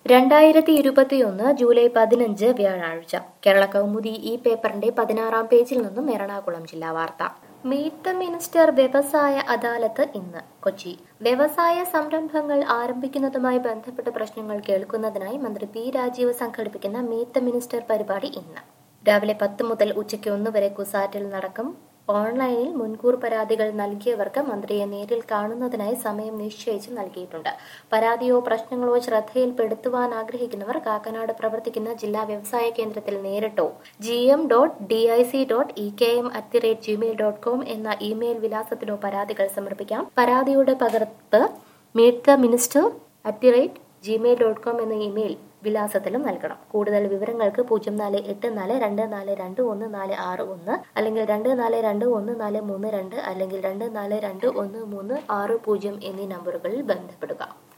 രണ്ടായിരത്തി ഇരുപത്തിയൊന്ന് ജൂലൈ പതിനഞ്ച് വ്യാഴാഴ്ച കേരള കൗമുദി ഈ പേപ്പറിന്റെ പതിനാറാം പേജിൽ നിന്നും എറണാകുളം ജില്ലാ വാർത്ത മീറ്റ് ദ മിനിസ്റ്റർ വ്യവസായ അദാലത്ത് ഇന്ന് കൊച്ചി വ്യവസായ സംരംഭങ്ങൾ ആരംഭിക്കുന്നതുമായി ബന്ധപ്പെട്ട പ്രശ്നങ്ങൾ കേൾക്കുന്നതിനായി മന്ത്രി പി രാജീവ് സംഘടിപ്പിക്കുന്ന മീറ്റ് ദ മിനിസ്റ്റർ പരിപാടി ഇന്ന് രാവിലെ പത്ത് മുതൽ ഉച്ചയ്ക്ക് ഒന്ന് വരെ കുസാറ്റിൽ നടക്കും ഓൺലൈനിൽ മുൻകൂർ പരാതികൾ നൽകിയവർക്ക് മന്ത്രിയെ നേരിൽ കാണുന്നതിനായി സമയം നിശ്ചയിച്ച് നൽകിയിട്ടുണ്ട് പരാതിയോ പ്രശ്നങ്ങളോ ശ്രദ്ധയിൽപ്പെടുത്തുവാൻ ആഗ്രഹിക്കുന്നവർ കാക്കനാട് പ്രവർത്തിക്കുന്ന ജില്ലാ വ്യവസായ കേന്ദ്രത്തിൽ നേരിട്ടോ G M dot D I C dot E K M at the rate Gmail dot com എന്ന ഇമെയിൽ വിലാസത്തിലോ പരാതികൾ സമർപ്പിക്കാം പരാതിയുടെ പകർപ്പ് meet the minister at the rate Gmail dot com എന്ന ഇമെയിൽ വിലാസത്തിലും നൽകണം കൂടുതൽ വിവരങ്ങൾക്ക് പൂജ്യം നാല് എട്ട് നാല് രണ്ട് നാല് രണ്ട് ഒന്ന് നാല് ആറ് ഒന്ന് അല്ലെങ്കിൽ രണ്ട് നാല് രണ്ട് ഒന്ന് നാല് മൂന്ന് രണ്ട് അല്ലെങ്കിൽ രണ്ട് നാല് രണ്ട് ഒന്ന് മൂന്ന് ആറ് പൂജ്യം എന്നീ നമ്പറുകളിൽ ബന്ധപ്പെടുക